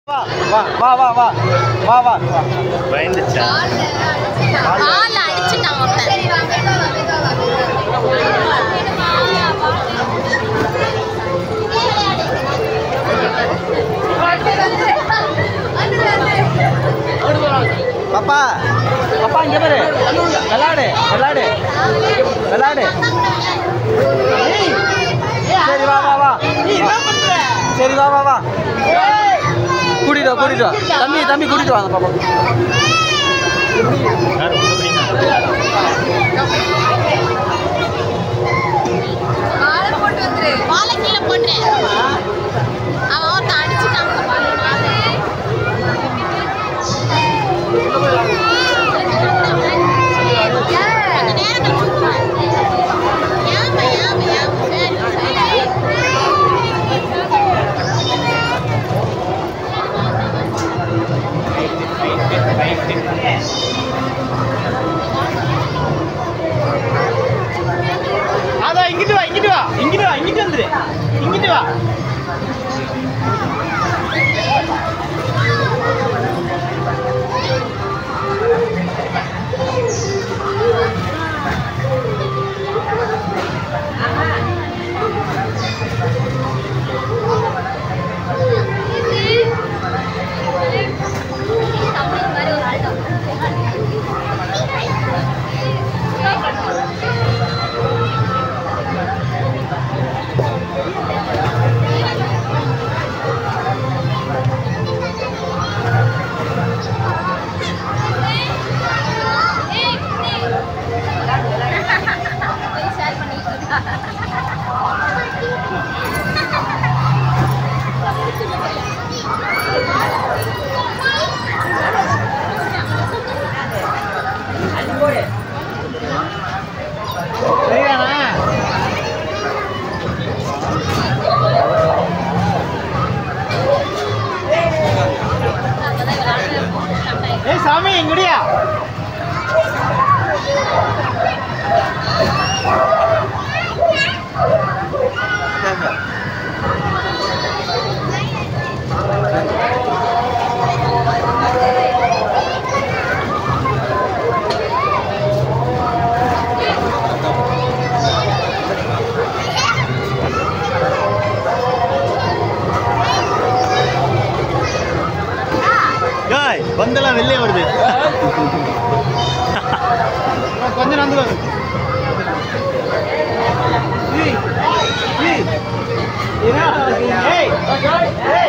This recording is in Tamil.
வா வா வா வா வா வா வா பயந்துச்சா கால்ல அடிச்சுட்டான் ஒருத்தன் பாப்பா பாப்பா இங்க பாரு விளாடு விளாடு விளாடு சரி வா வா வா சரி வா வா வா கூட்டிட்டு வா கூட்டிட்டு வா தம்பி தம்பி கூட்டிட்டு வாங்க பாப்பா யார் உங்க பிடிக்கும் வாழை கீழே போட்டுறேன் அவன் ஒருத்தன் அடிச்சுட்டான் கொஞ்ச நேரம் கழிச்சு விட்டுருவேன். ஏம்மா, ஏம்மா, ஏம்மா, சரி, சரி. அதான் இங்கிட்டு வா இங்கிட்டு வா இங்கிட்டு வா இங்கிட்டு வந்துரு இங்கிட்டு வா சரியாண்ணா ஏய் சாமி எங்கடியா ஏய் பந்தெல்லாம் வெளியே வருது கொஞ்சம் வந்து ஏய் ஏய் ஏய்